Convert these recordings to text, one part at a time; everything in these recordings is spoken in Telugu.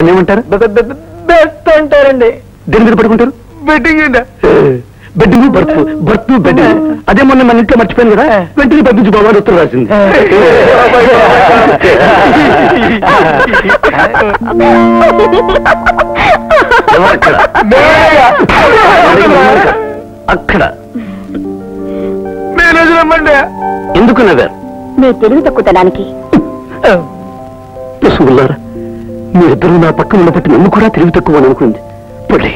ఏమంటారు బెస్ట్ అంటారండి దేని మీద పడుకుంటారు bedding bed berth berth bed అదే మొన్న మన ఇంట్లో మర్చిపోయాను కదా వెంటనే పంపించి బాబా అని ఉత్తరం రాసింది ఎవరక్కడ? అక్కడ మేనేజర్ అమ్మండి ఎందుకు నవ్వారు మీ తెలివి తక్కువతనానికి పశువులారా మీరిద్దరూ నా పక్కన ఉండబట్టి నన్ను కూడా తెలివి తక్కువ అని అనుకుంది పులి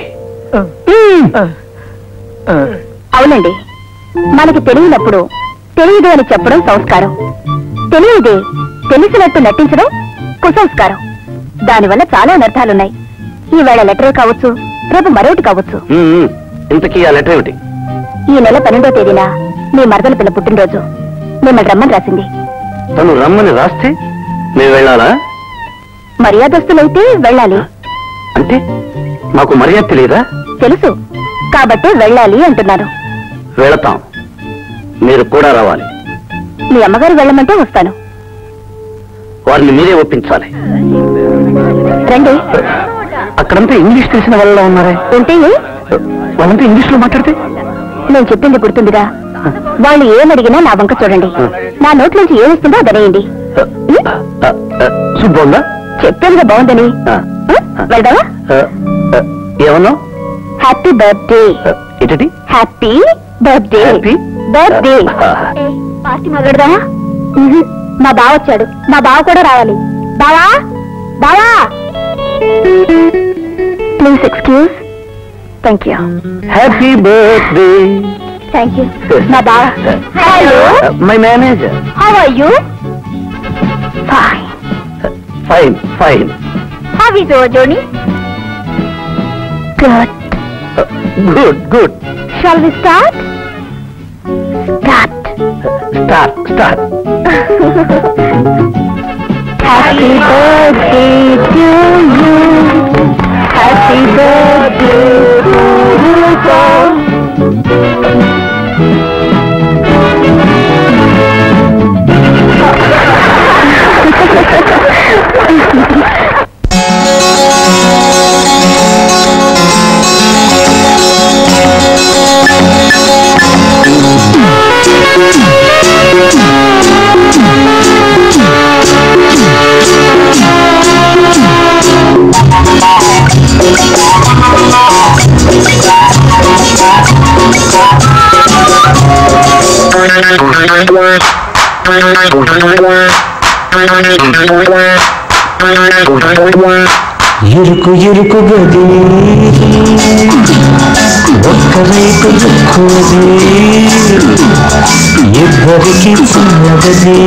అవునండి మనకి తెలియనప్పుడు తెలియదు అని చెప్పడం సంస్కారం తెలియదే తెలిసినట్టు నటించడం కుసంస్కారం దానివల్ల చాలా అనర్థాలున్నాయి ఈవేళ లెటరే కావచ్చు రేపు మరొకటి కావచ్చు ఉమ్, ఉమ్. ఇంతకీ ఆ లెటర్ ఏమిటి ఈ నెల పన్నెండో తేదీన మీ మరదల పిల్ల పుట్టినరోజు మిమ్మల్ని రమ్మని రాసింది తను రమ్మని రాస్తే మేము వెళ్ళాలా మర్యాదస్తులైతే వెళ్ళాలి అంటే మాకు మర్యాద తెలియదా తెలుసు కాబట్టి వెళ్ళాలి అంటున్నాను వెళతాం మీరు కూడా రావాలి మీ అమ్మగారు వెళ్ళమంటే వస్తాను వారిని మీరే ఒప్పించాలి రండి అక్కడంతా ఇంగ్లీష్ తెలిసిన వాళ్ళ ఉన్నారే ఉంటే ఏ? వాళ్ళంతా ఇంగ్లీష్ లో మాట్లాడితే నేను చెప్పింది గుర్తుందిగా వాళ్ళు ఏమడిగినా నా వంక చూడండి నా నోట్ నుంచి ఏమొస్తుందో అదనేయండి శుభ్రంగా చెప్పేదిగా బాగుందని వెళ్దామా ఏమన్నా హ్యాపీ బర్త్డే ఏంటది happy birthday Happy? Birthday party మొదలెడదామా ఉహు, మా బావ వచ్చాడు మా బావ కూడా రావాలి బావా బావా please excuse thank you happy birthday thank you మా బావ hello my manager how are you fine fine fine how is your journey good good good shall we start start start start happy birthday to you happy birthday to you ఇరుకు ఇరుకు గది ఒక్కవైపు దుఃఖది ఇద్దరికి చిన్నగది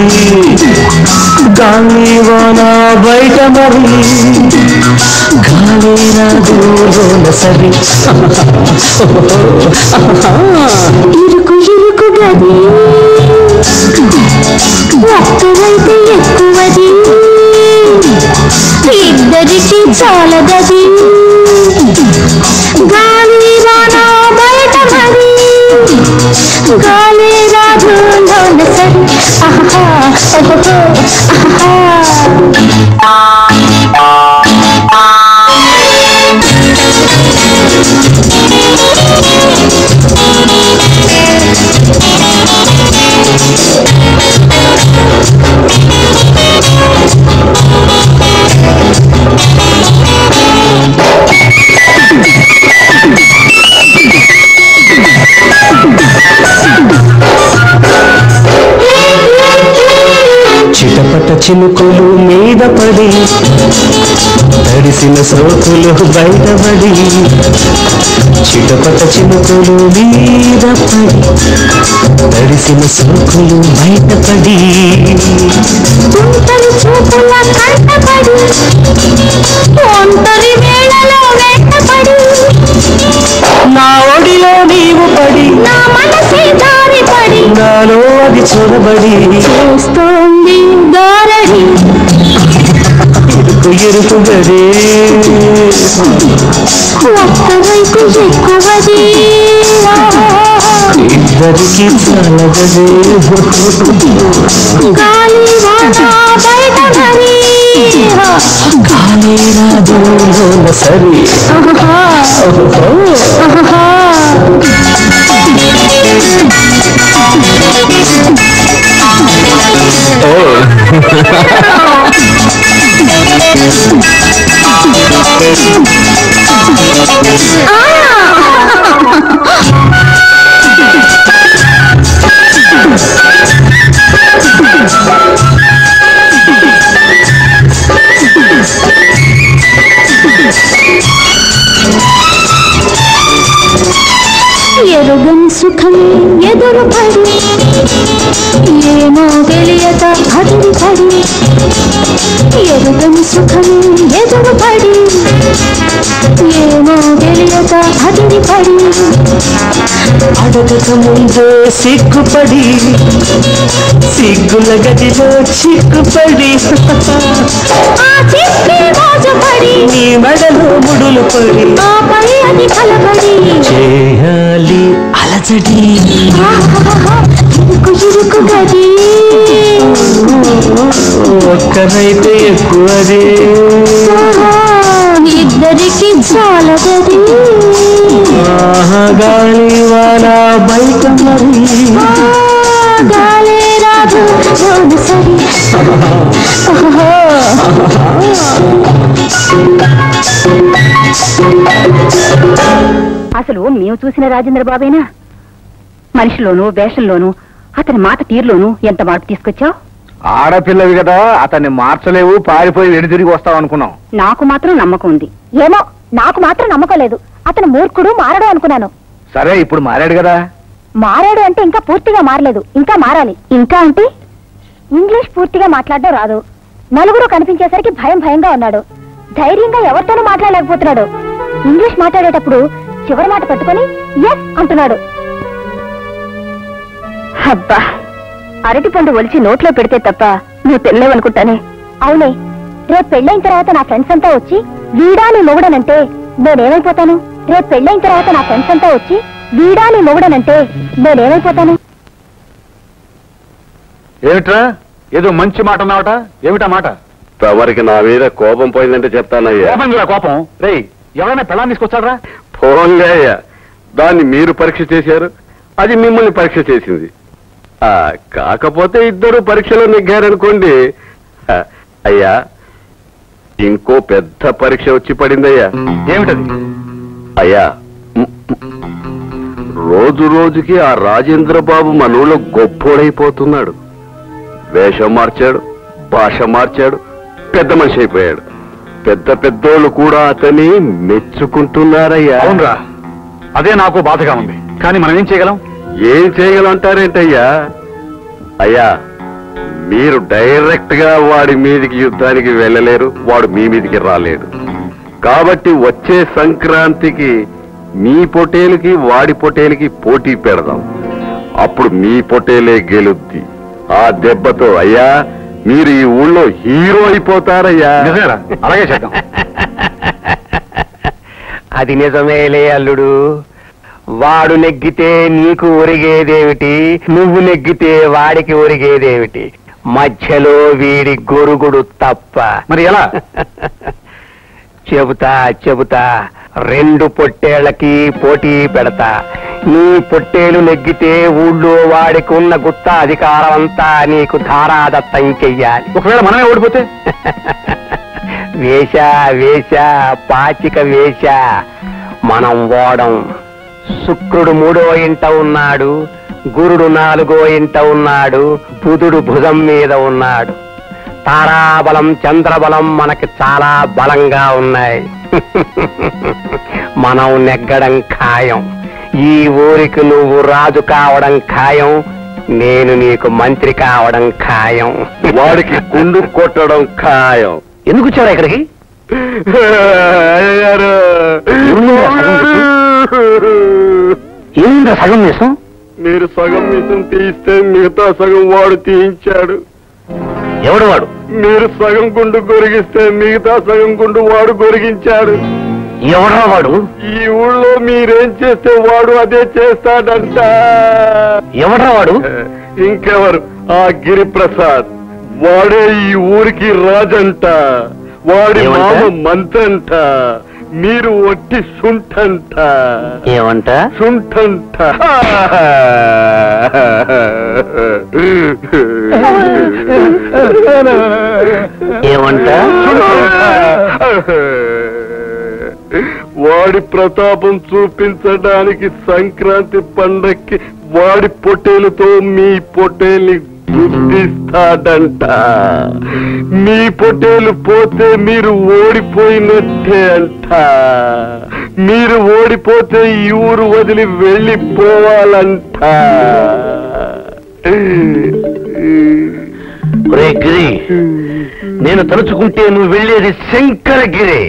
గాలి వాన బయట మరి గాలి రాగోన సరి ఇరుకు ఇరుకు గది ఒక్కవైతే ఎక్కువది ఇద్దరికి చాలదది గాలి వాన బయట మరి గాలి రాజు లోన సరి ఆహా ఓహో ఆహా చిటపట చినుకులు మీద పడి తడిసిన సోకులు బయటపడి చిటపట చినుకులు మీద పడి తడిసిన సోకులు బయటపడి తుంటరి చూపుల కంటపడి ఒంటరి వేళలో వెంటపడి నా ఒడిలో నీవు పడి నా మనసే దారి పడి నాలో అది చొరబడి చూస్తోంది దారడి ఇరుకు ఇరుకు గదే ఒక్కవైపు ఎక్కువది ఇద్దరికి చాలగదే గాలి వాన బయట మరి కాలేరాజులోన సరి ఎరుగని సుఖం ఎదురు పడి ఏమో తెలియక అదిరి పడి ఎరుగని సుఖం ఎదురు పడి ఏమో తెలియక అదిరి పడి అడగక ముందే సిగ్గుపడి సిగ్గుల గదిలో చిక్కుపడి ఆ చిక్కి మోజపడి నీ మెడలో ముడులు పడి ఆపై అది కలబడి చేయాలి అలజడి ఆహాహా, ఇరుకు ఇరుకు గది ఒక్కరైతే ఎక్కువదే ఆహా, ఇద్దరికి చాలదది ఆహా, గాలి వాన బయట మరి ఆ, గాలే రాదు గోను సరి ఓహో. అసలు మేము చూసిన రాజేంద్ర బాబేనా మనిషిలోను వేషంలోను అతని మాట తీరులోను ఎంత మార్పు తీసుకొచ్చావు ఆడపిల్లవి కదా అతన్ని మార్చలేవు పారిపోయి వెడి తిరిగి వస్తావు అనుకున్నాం నాకు మాత్రం నమ్మకం ఉంది ఏమో నాకు మాత్రం నమ్మకం లేదు అతను మూర్ఖుడు మారడు అనుకున్నాను సరే ఇప్పుడు మారాడు కదా మారాడు అంటే ఇంకా పూర్తిగా మారలేదు ఇంకా మారాలి ఇంకా అంటే ఇంగ్లీష్ పూర్తిగా మాట్లాడడం రాదు నలుగురు కనిపించేసరికి భయం భయంగా ఉన్నాడు ధైర్యంగా ఎవరితోనూ మాట్లాడలేకపోతున్నాడు ఇంగ్లీష్ మాట్లాడేటప్పుడు చివరి మాట పట్టుకొని ఎస్ అంటున్నాడు అబ్బా అరటి పండు ఒలిచి నోట్లో పెడితే తప్ప నువ్వు తెల్లేవనుకుంటానే అవునే రేపు పెళ్ళైన తర్వాత నా ఫ్రెండ్స్ అంతా వచ్చి వీడా నీ మొగుడనంటే నేనేమైపోతాను రేపు పెళ్ళైన తర్వాత నా ఫ్రెండ్స్ అంతా వచ్చి వీడా నీ మొగుడనంటే నేనేమైపోతాను ఏమిట్రా ఏదో మంచి మాట అన్నావట ఏమిటా మాట తమరికి నా మీద కోపం పోయిందంటే చెప్తానయ్యా కోపం కదా కోపం రేయ్ ఎవరైనా పెళ్ళాన్ని తీసుకొచ్చాడరా పోన్లే అయ్యా దాన్ని మీరు పరీక్ష చేశారు అది మిమ్మల్ని పరీక్ష చేసింది ఆ కాకపోతే ఇద్దరు పరీక్షలో నెగ్గారనుకోండి ఆ, అయ్యా ఇంకో పెద్ద పరీక్ష వచ్చి పడిందయ్యా ఏమిటది అయ్యా మ్, రోజు రోజుకి ఆ రాజేంద్ర బాబు మనూళ్ళో గొప్పోడైపోతున్నాడు వేషం మార్చాడు భాష మార్చాడు పెద్ద మనిషి అయిపోయాడు పెద్ద పెద్దోళ్ళు కూడా అతని మెచ్చుకుంటున్నారయ్యా అవునరా అదే నాకు బాధగా ఉంది కానీ మనం ఏం చేయగలం ఏం చేయగలంటారేంటయ్యా అయ్యా మీరు డైరెక్ట్ గా వాడి మీదికి యుద్ధానికి వెళ్ళలేరు వాడు మీ మీదికి రాలేడు కాబట్టి వచ్చే సంక్రాంతికి మీ పొటేలుకి వాడి పొటేలుకి పోటీ పెడదాం అప్పుడు మీ పొటేలే గెలుద్ది ఆ దెబ్బతో అయ్యా మీరు ఈ ఊళ్ళో హీరో అయిపోతారయ్యా నిజమేరా అలాగే చేద్దాం అది నిజమేలే అల్లుడు వాడు నెగ్గితే నీకు ఒరిగేదేమిటి నువ్వు నెగ్గితే వాడికి ఒరిగేదేమిటి మధ్యలో వీడి గొరుగుడు తప్ప మరి ఎలా చెబుతా చెబుతా రెండు పొట్టేళ్లకి పోటీ పెడతా నీ పొట్టేలు నెగ్గితే ఊళ్ళో వాడికి ఉన్న గుత్త అధికారం అంతా నీకు ధారాదత్తం చెయ్యాలి ఒకవేళ మనమే ఓడిపోతే వేష వేష పాచిక వేష మనం ఓడం శుక్రుడు మూడో ఇంట ఉన్నాడు గురుడు నాలుగో ఇంట ఉన్నాడు బుధుడు భుజం మీద ఉన్నాడు తారాబలం చంద్రబలం మనకి చాలా బలంగా ఉన్నాయి మనం నెగ్గడం ఖాయం ఈ ఊరికి నువ్వు రాజు కావడం ఖాయం నేను నీకు మంత్రి కావడం ఖాయం వాడికి గుండు కొట్టడం ఖాయం ఎందుకు వచ్చారా ఇక్కడికి అయ్యగారు ఏంద్ర సగం వేసం మీరు సగం మిషన్ తీస్తే మిగతా సగం వాడు తీయించాడు ఎవడు వాడు మీరు సగం గుండు గొరిగిస్తే మిగతా సగం గుండు వాడు గొరిగించాడు ఎవడా వాడు ఈ ఊళ్ళో మీరేం చేస్తే వాడు అదే చేస్తాడంట ఎవడ్రా వాడు ఇంకెవరు ఆ గిరిప్రసాద్ వాడే ఈ ఊరికి రాజంట వాడి ఏమంట? మామ మంత్రంట మీరు ఒట్టి సుంఠంట ఏమంట సుంఠంట ఏమంట వాడి ప్రతాపం చూపించడానికి సంక్రాంతి పండక్కి వాడి పొట్టేలుతో మీ పొట్టేల్ని గుర్తిస్తాడంట మీ పొట్టేలు పోతే మీరు ఓడిపోయినట్టే అంట మీరు ఓడిపోతే ఈ ఊరు వదిలి వెళ్ళిపోవాలంట ఒరే గిరి నేను తలుచుకుంటే నువ్వు వెళ్ళేది శంకరగిరి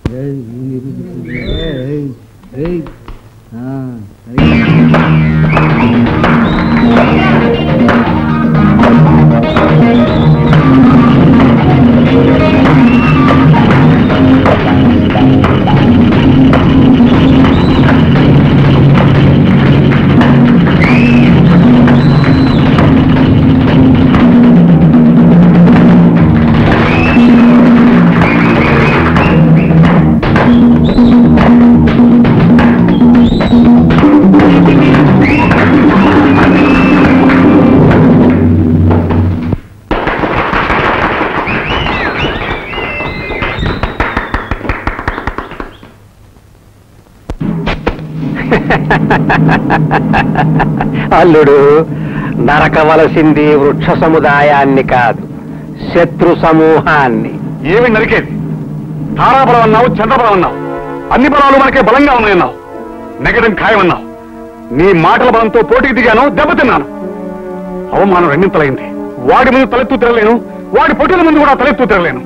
అల్లుడు నరకవలసింది వృక్ష సముదాయాన్ని కాదు శత్రు సమూహాన్ని ఏమి నరికేది తారాబలం అన్నావు చంద్రబలం అన్నావు అన్ని బలాలు మనకే బలంగా ఉన్నాయన్నావు నెగడం ఖాయమన్నావు నీ మాటల బలంతో పోటీకి దిగాను దెబ్బతిన్నాను అవమానం రెండింతలైంది వాడి ముందు తలెత్తు తిరగలేను వాడి పొట్టుల ముందు కూడా తలెత్తు తిరగలేను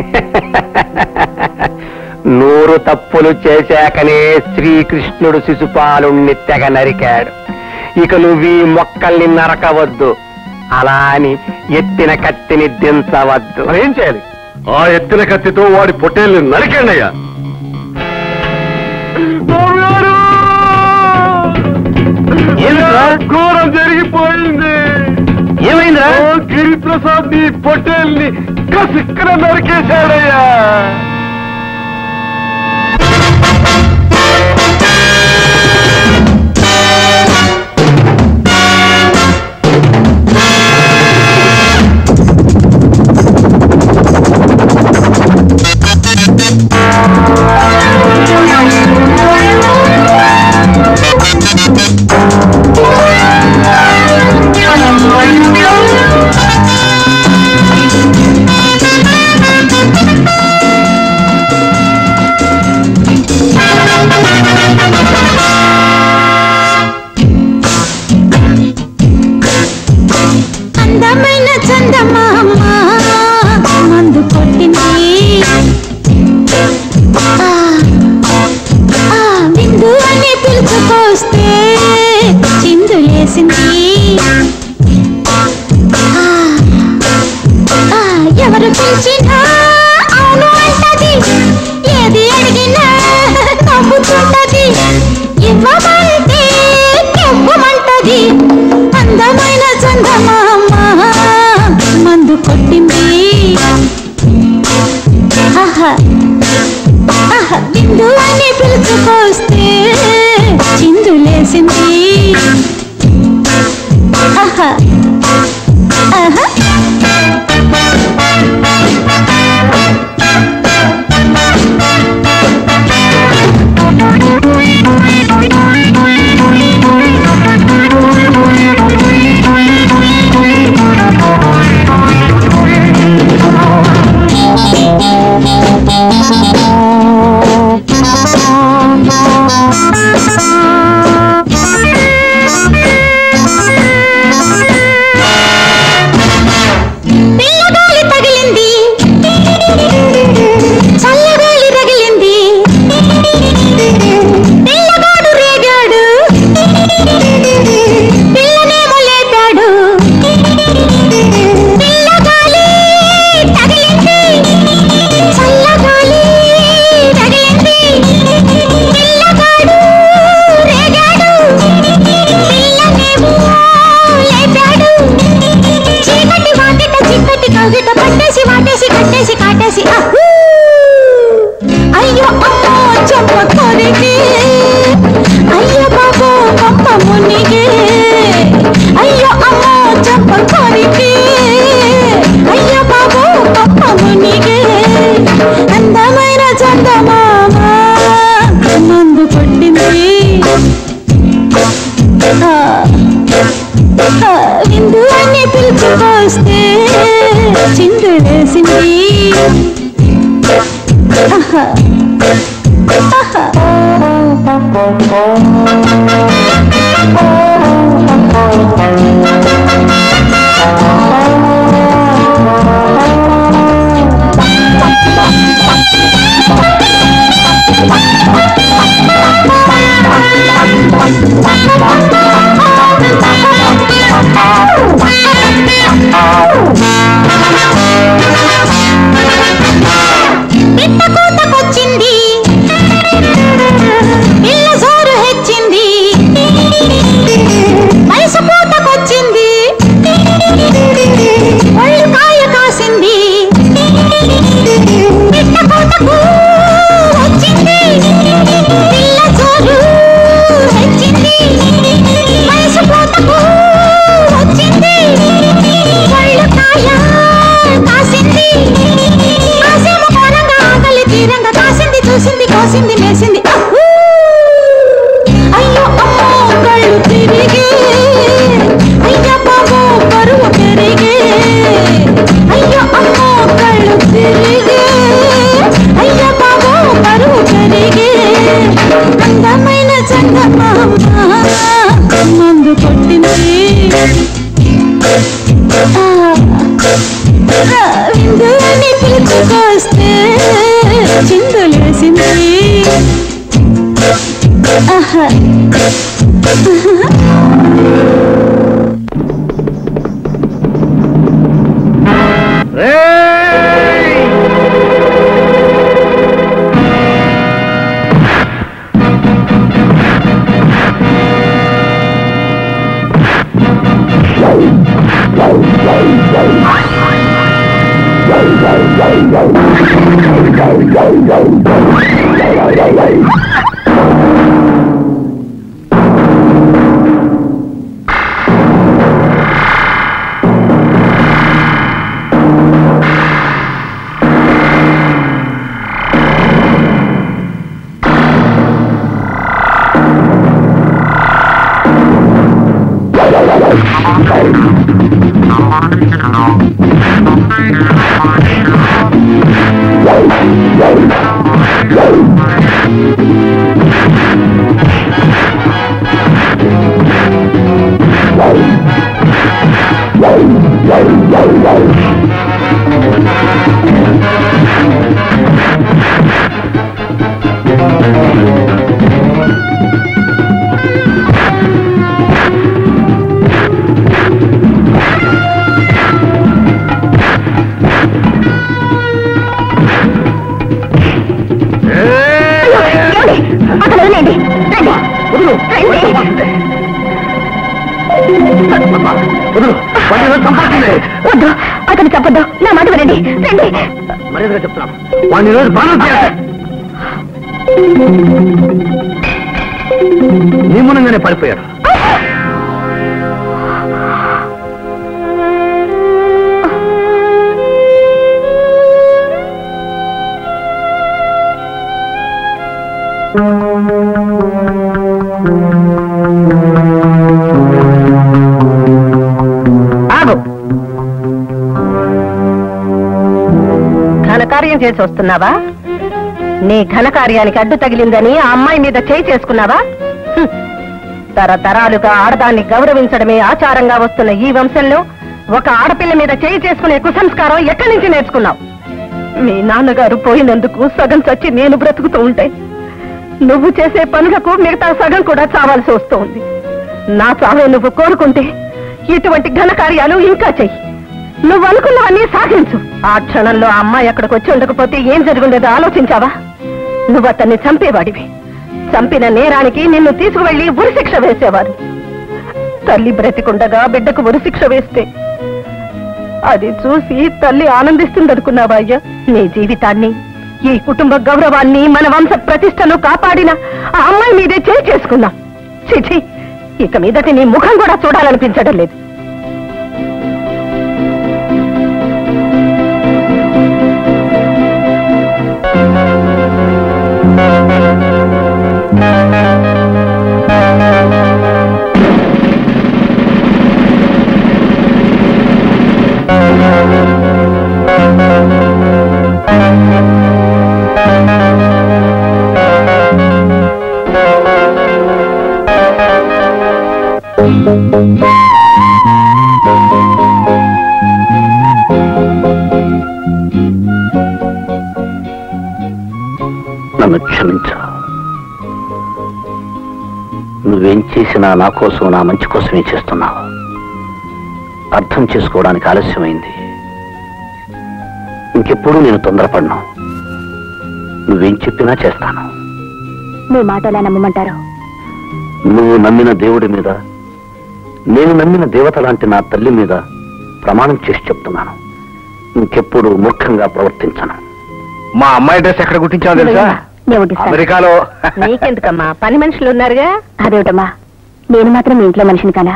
నూరు తప్పులు చేశాకనే శ్రీకృష్ణుడు శిశుపాలుణ్ణి తెగ నరికాడు ఇక నువ్వు ఈ మొక్కల్ని నరకవద్దు అలా అని ఎత్తిన కత్తిని దించవద్దు ఏం చేయాలి ఆ ఎత్తిన కత్తితో వాడి పొట్టేల్ని నరికండి అయ్యా ఏంట్రా? ఘోరం జరిగిపోయింది ఏమైందిరా ఓ గిరిప్రసాద్ నీ పొట్టేల్ని కసిక్కన నరికేశాడయ్యా పిట్ట కూతకొచ్చింది పిల్ల జోరు హెచ్చింది వయసు పూతకొచ్చింది ఒళ్ళు కాయ కాసింది పిట్ట కూతకు వచ్చింది పిల్ల జోరు హెచ్చింది వయసు పూతకు వచ్చింది ఒళ్ళు కాయ కాసింది కాసేమో కోరంగా ఆకలి తీరంగా కాసింది చూసింది కోసింది మేసింది ఊ! అయ్యో అమ్మో కళ్ళు తిరిగే అయ్యో బాబో బరువు పెరిగే అయ్యో అమ్మో కళ్ళు తిరిగే అయ్యో బాబో బరువు పెరిగే అందమైన చందమామ మందు కొట్టింది ఆ, విందు అని పిలుచుకొస్తే చిందులేసింది ఆహా అక్కడ వదిలేండి రండి రండి వదులు వాడిని ఏదో చంపాల్సిందే వద్దు అతను చెప్పొద్దు నా మాట వినండి రండి మర్యాదగా చెప్తున్నాను వాడిని ఈ రోజు బాణం చేయాలి నీ మూలంగానే పడిపోయాడు ఆగు ఘనకార్యం చేసి వస్తున్నావా నీ ఘనకార్యానికి అడ్డు తగిలిందని ఆ అమ్మాయి మీద చేయి చేసుకున్నావా హ్మ్. తరతరాలుగా ఆడదాన్ని గౌరవించడమే ఆచారంగా వస్తున్న ఈ వంశంలో ఒక ఆడపిల్ల మీద చేయి చేసుకునే కుసంస్కారం ఎక్కడి నుంచి నేర్చుకున్నావు మీ నాన్నగారు పోయినందుకు సగం చచ్చి నేను బ్రతుకుతూ ఉంటే నువ్వు చేసే పనులకు మిగతా సగం కూడా చావాల్సి వస్తూ ఉంది నా చావే నువ్వు కోరుకుంటే ఇటువంటి ఘనకార్యాలు ఇంకా చెయ్యి నువ్వు అనుకున్నవన్నీ సాధించు ఆ క్షణంలో ఆ అమ్మాయి అక్కడికి వచ్చి ఉండకపోతే ఏం జరుగుండేదో ఆలోచించావా నువ్వు అతన్ని చంపేవాడివి చంపిన నేరానికి నిన్ను తీసుకువెళ్లి ఉరిశిక్ష వేసేవారు తల్లి బ్రతికుండగా బిడ్డకు ఉరిశిక్ష వేస్తే అది చూసి తల్లి ఆనందిస్తుందనుకున్నావా అయ్యా నీ జీవితాన్ని ఈ కుటుంబ గౌరవాన్ని మన వంశ ప్రతిష్టను కాపాడిన ఆ అమ్మాయి మీదే చేయి చేసుకున్నాం చిచి ఇక మీదటి నీ ముఖం కూడా చూడాలనిపించడం లేదు ఆ నన్ను క్షమించు నువ్వేం చేసినా నా కోసం నా మంచి కోసమే చేస్తున్నావు అర్థం చేసుకోవడానికి ఆలస్యమైంది ఇంకెప్పుడు నేను తొందరపడను నువ్వేం చెప్పినా చేస్తాను మీ మాట ఎలా నమ్మమంటారు నువ్వు నమ్మిన దేవుడి మీద నేను నమ్మిన దేవత లాంటి నా తల్లి మీద ప్రమాణం చేసి చెప్తున్నాను ఇంకెప్పుడు మూర్ఖంగా ప్రవర్తించను మా అమ్మాయి డ్రెస్ ఎక్కడ కుట్టించావు తెలుసా నేను వడ్డిస్తాను. అమెరికాలో నీకెందుకమ్మా పని మనుషులు ఉన్నారుగా అదేమిటమ్మా నేను మాత్రం మీ ఇంట్లో మనిషిని కానా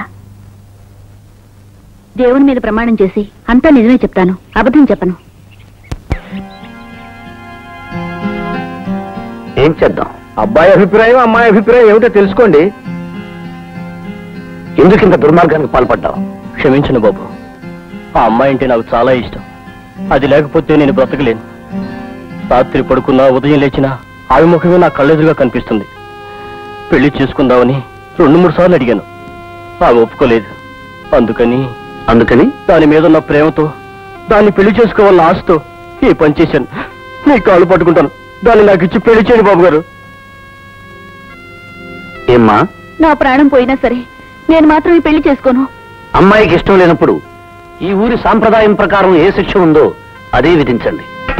దేవుని మీద ప్రమాణం చేసి అంతా నిజమే చెప్తాను అబద్ధం చెప్పను ఏం చేద్దాం అబ్బాయి అభిప్రాయం అమ్మాయి అభిప్రాయం ఏమిటో తెలుసుకోండి ఎందుకు ఇంత దుర్మార్గానికి పాల్పడ్డావు క్షమించను బాబు ఆ అమ్మాయి అంటే నాకు చాలా ఇష్టం అది లేకపోతే నేను బ్రతకలేను రాత్రి పడుకున్నా ఉదయం లేచినా ఆమె ముఖమే నా కళ్ళెదురుగా కనిపిస్తుంది పెళ్లి చేసుకుందామని రెండు మూడు సార్లు అడిగాను ఆమె ఒప్పుకోలేదు అందుకని అందుకని దాని మీద ఉన్న ప్రేమతో దాన్ని పెళ్లి చేసుకోవాలన్న ఆశతో ఈ పని చేశాను నీ కాళ్ళు పట్టుకుంటాను దాన్ని నాకు ఇచ్చి పెళ్లి చేయండి బాబు గారు ఏమ్మా నా ప్రాణం పోయినా సరే నేను మాత్రం ఈ పెళ్లి చేసుకోను అమ్మాయికి ఇష్టం లేనప్పుడు ఈ ఊరి సాంప్రదాయం ప్రకారం ఏ శిక్ష ఉందో అదే విధించండి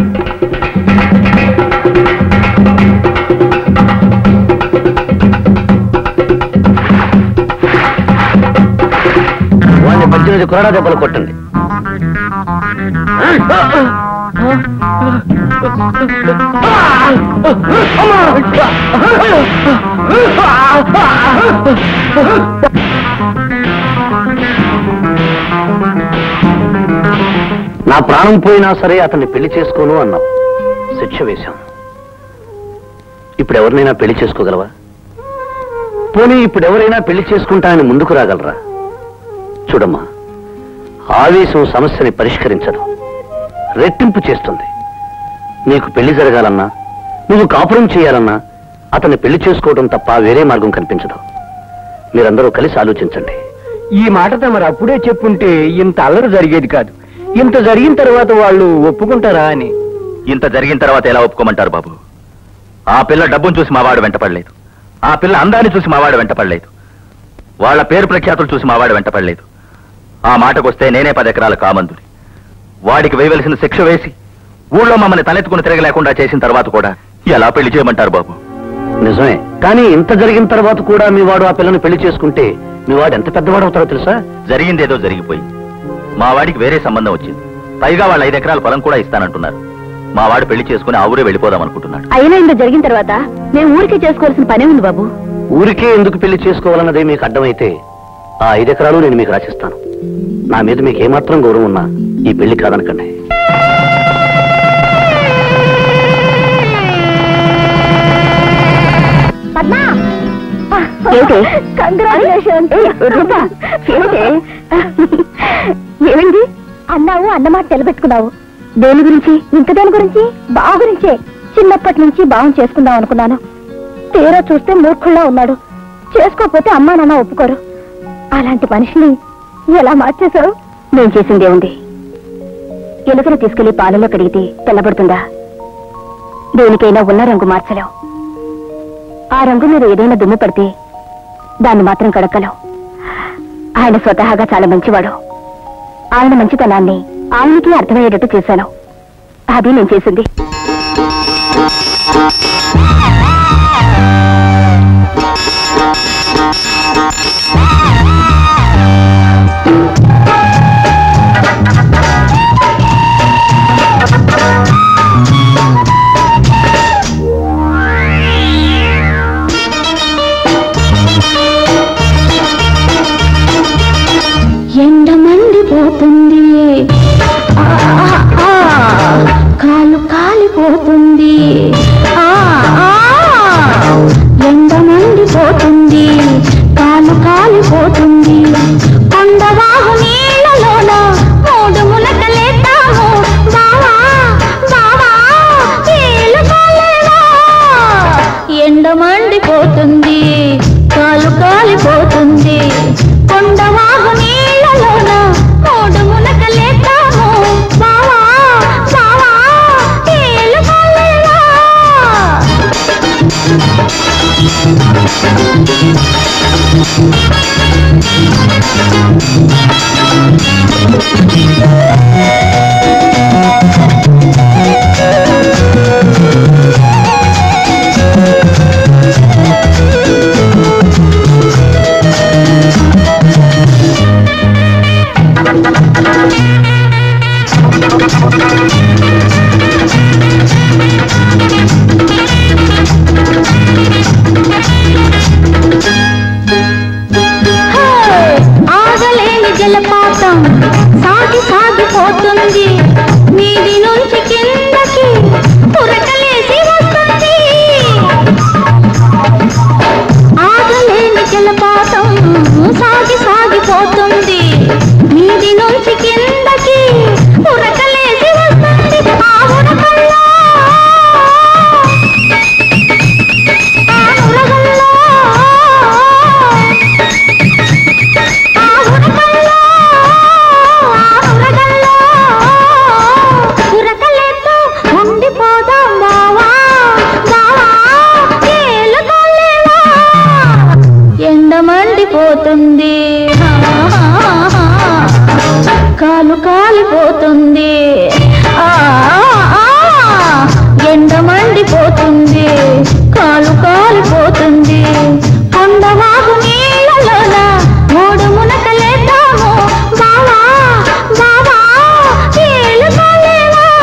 వాడిని పద్దెనిమిది కొరడా దెబ్బలు కొట్టండి నా ప్రాణం పోయినా సరే అతన్ని పెళ్లి చేసుకోను అన్నావు శిక్ష వేశాం ఇప్పుడు ఎవరినైనా పెళ్లి చేసుకోగలవా పోనీ ఇప్పుడు ఎవరైనా పెళ్లి చేసుకుంటానని ముందుకు రాగలరా చూడమ్మా ఆవేశం సమస్యని పరిష్కరించదు రెట్టింపు చేస్తుంది నీకు పెళ్లి జరగాలన్నా నువ్వు కాపురం చేయాలన్నా అతన్ని పెళ్లి చేసుకోవడం తప్ప వేరే మార్గం కనిపించదు మీరందరూ కలిసి ఆలోచించండి ఈ మాట తమరు అప్పుడే చెప్పుంటే ఇంత అల్లరి జరిగేది కాదు ఇంత జరిగిన తర్వాత వాళ్ళు ఒప్పుకుంటారా అని ఇంత జరిగిన తర్వాత ఎలా ఒప్పుకోమంటారు బాబు ఆ పిల్ల డబ్బును చూసి మావాడు వెంటపడలేదు ఆ పిల్ల అందాన్ని చూసి మావాడు వెంటపడలేదు వాళ్ళ పేరు ప్రఖ్యాతులు చూసి మావాడు వెంటపడలేదు ఆ మాటకొస్తే నేనే పది ఎకరాల కామందుని వాడికి వేయవలసిన శిక్ష వేసి ఊళ్ళో మమ్మల్ని తలెత్తుకుని తిరగలేకుండా చేసిన తర్వాత కూడా ఎలా పెళ్లి చేయమంటారు బాబు నిజమే కానీ ఇంత జరిగిన తర్వాత కూడా మీ వాడు ఆ పిల్లని పెళ్లి చేసుకుంటే మీ వాడు ఎంత పెద్దవాడు అవుతారో తెలుసా జరిగిందేదో జరిగిపోయింది మా వాడికి వేరే సంబంధం వచ్చింది పైగా వాళ్ళ ఐదు ఎకరాల పొలం కూడా ఇస్తానంటున్నారు మా వాడు పెళ్లి చేసుకుని ఆ ఊరే వెళ్ళిపోదాం అనుకుంటున్నాడు అయినా ఇంత జరిగిన తర్వాత నేను ఊరికే చేసుకోవాల్సిన పనే ఉంది బాబు ఊరికే ఎందుకు పెళ్లి చేసుకోవాలన్నదే మీకు అడ్డమైతే ఆ ఐదు ఎకరాలు నేను మీకు రాసిస్తాను నా మీద మీకు ఏమాత్రం గౌరవం ఉన్నా ఈ పెళ్లి కాదనకండి పద్మా ఏంటి కంగ్రాచులేషన్ ఏమైంది అన్నావు అన్నమాట తెలబెట్టుకున్నావు దేని గురించి ఇంత దేని గురించి బావ గురించే చిన్నప్పటి నుంచి బావం చేసుకుందాం అనుకున్నాను తీరా చూస్తే మూర్ఖుల్లా ఉన్నాడు చేసుకోకపోతే అమ్మా నాన్న ఒప్పుకోరు అలాంటి మనిషిని ఎలా మార్చేశావు నేను చేసిందే ఉంది ఎలుకను తీసుకెళ్లి పాలలో కడిగితే తెల్లబడుతుందా దేనికైనా ఉన్న రంగు మార్చలేవు ఆ రంగు మీద ఏదైనా దుమ్ము పడితే దాన్ని మాత్రం కడక్కలేవు ఆయన స్వతహాగా చాలా మంచివాడు ఆయన మంచితనాన్ని ఆయనకి అర్థమయ్యేటట్టు చేశాను అది నేను చేసింది ఎండ మండిపోతుంది ఆ, ఆ, ఆ, కాలు కాలిపోతుంది ఆ ఆగలేని జలపాతం సాగి సాగిపోతుంది మీది నుంచి కిందకి పురకలేసి వస్తుంది ఆగలేని జలపాతం సాగి సాగిపోతుంది మీది నుంచి కిందకి పురకలేసి వస్తుంది ఆ ఉరకల్లో ఆ ఉరగల్లో ఆ ఉరకల్లో ఆ ఉరగల్లో ఉరకలేతో ఉండిపోదాం బావా బావా తేలుకోలేవా ఎండ మండిపోతుంది కాలు కాలిపోతుంది ఆ, ఆ, ఎండ మండిపోతుంది కాలు కాలిపోతుంది కొండవాగు నీళ్ళలోన మూడు మునకలేద్దాము బావా బావా తేలుకోలేవా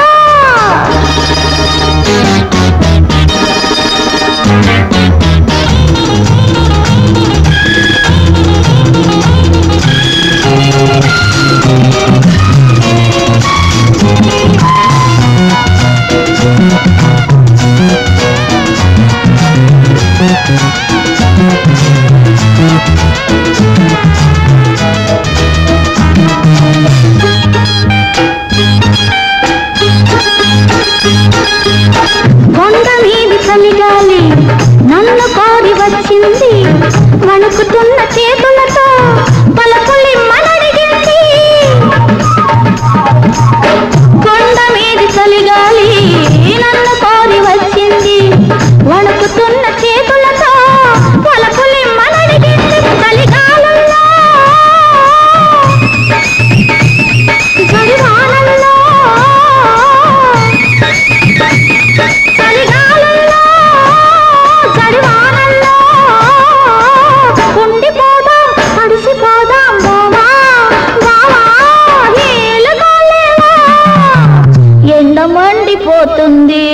కొండ మీది చలిగాలి నన్ను కోరి వచ్చింది వణుకుతున్న చేతులతో పలకులి మనడిగింది కొండ మీది చలిగాలి నన్ను కోరి వచ్చింది వణుకుతున్న చేతులతో పలకులి మనడిగింది చలిగాలుల్లో జడివానల్లో చలిగాలుల్లో జడివానల్లో ఉండిపోదాం తడిసిపోదాం బావా బావా నీళ్ళుకోలేవా ఎండ మండిపోతుంది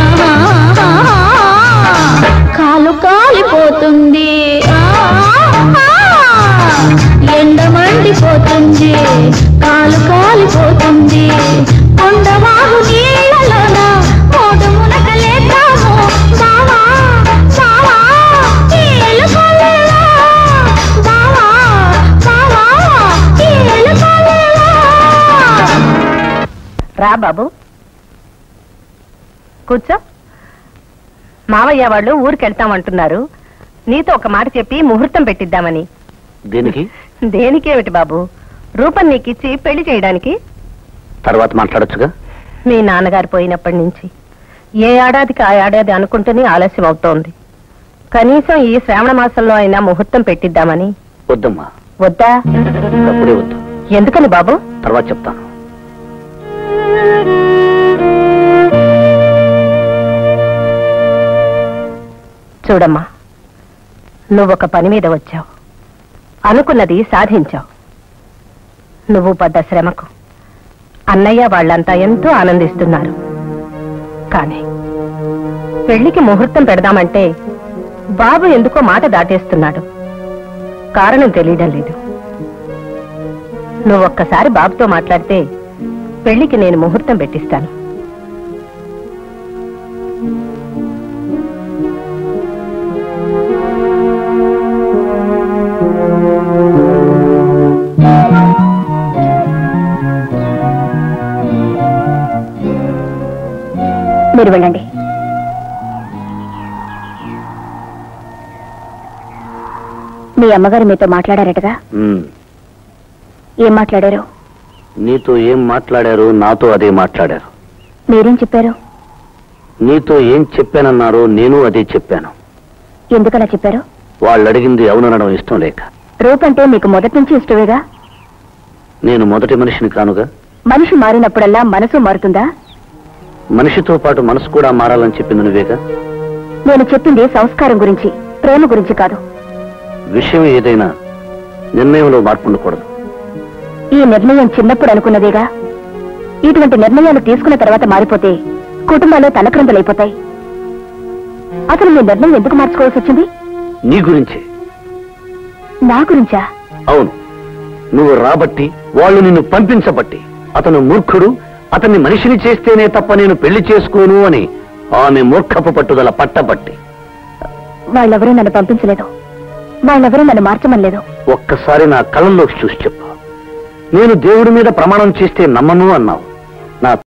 కాలు కాలిపోతుంది ఆ, ఆ. ఎండ మండిపోతుంది కాలు కాలిపోతుంది కొండవాగు నీళ్ళలోన మూడు మునకలేద్దాము బావా బావా తేలుకోలేవా బావా బావా తేలుకోలేవా రా బాబు కూర్చో మావయ్య వాళ్ళు ఊరికెళ్తామంటున్నారు నీతో ఒక మాట చెప్పి ముహూర్తం పెట్టిద్దామని దేనికి దేనికేమిటి బాబు రూపం నీకిచ్చి పెళ్లి చేయడానికి తర్వాత మాట్లాడొచ్చుగా మీ నాన్నగారు పోయినప్పటి నుంచి ఏ ఏడాదికి ఆ ఏడాది అనుకుంటూనే ఆలస్యం అవుతోంది కనీసం ఈ శ్రావణ మాసంలో అయినా ముహూర్తం పెట్టిద్దామని వద్దమ్మా వద్దా అప్పుడే వద్దు ఎందుకని బాబు తర్వాత చెప్తాను చూడమ్మా నువ్వొక పని మీద వచ్చావు అనుకున్నది సాధించావు నువ్వు పడ్డ శ్రమకు అన్నయ్య వాళ్ళంతా ఎంతో ఆనందిస్తున్నారు కానీ పెళ్లికి ముహూర్తం పెడదామంటే బాబు ఎందుకో మాట దాటేస్తున్నాడు కారణం తెలియడం లేదు నువ్వొక్కసారి బాబుతో మాట్లాడితే పెళ్లికి నేను ముహూర్తం పెట్టిస్తాను మీరు వెళ్ళండి మీ అమ్మగారు మీతో మాట్లాడారటగా ఉమ్, ఏం మాట్లాడారు నీతో ఏం మాట్లాడారు నాతో అదే మాట్లాడారు మీరేం చెప్పారు నీతో ఏం చెప్పానన్నారో నేను అదే చెప్పాను ఎందుకలా చెప్పారు వాళ్ళు అడిగింది అవుననడం ఇష్టం లేక రూపంటే మీకు మొదటి నుంచి ఇష్టమేగా నేను మొదటి మనిషిని కానుగా మనిషి మారినప్పుడల్లా మనసు మారుతుందా మనిషితో పాటు మనసు కూడా మారాలని చెప్పింది నువ్వేగా నేను చెప్పింది సంస్కారం గురించి ప్రేమ గురించి కాదు విషయం ఏదైనా నిర్ణయంలో మార్పు ఉండకూడదు ఈ నిర్ణయం చిన్నప్పుడు అనుకున్నదేగా ఇటువంటి నిర్ణయాలు తీసుకున్న తర్వాత మారిపోతే కుటుంబాలు తలక్రందులైపోతాయి అసలు మీ నిర్ణయం ఎందుకు మార్చుకోవాల్సి వచ్చింది నీ గురించే నా గురించా అవును నువ్వు రాబట్టి వాళ్ళు నిన్ను పంపించబట్టి అతను మూర్ఖుడు అతన్ని మనిషిని చేస్తేనే తప్ప నేను పెళ్లి చేసుకోను అని ఆమె మూర్ఖపు పట్టుదల పట్టబట్టి వాళ్ళెవరూ నన్ను పంపించలేదు వాళ్ళెవరూ నన్ను మార్చమనలేదు ఒక్కసారి నా కళ్ళల్లోకి చూసి చెప్పు నేను దేవుడి మీద ప్రమాణం చేస్తే నమ్మను అన్నావు నా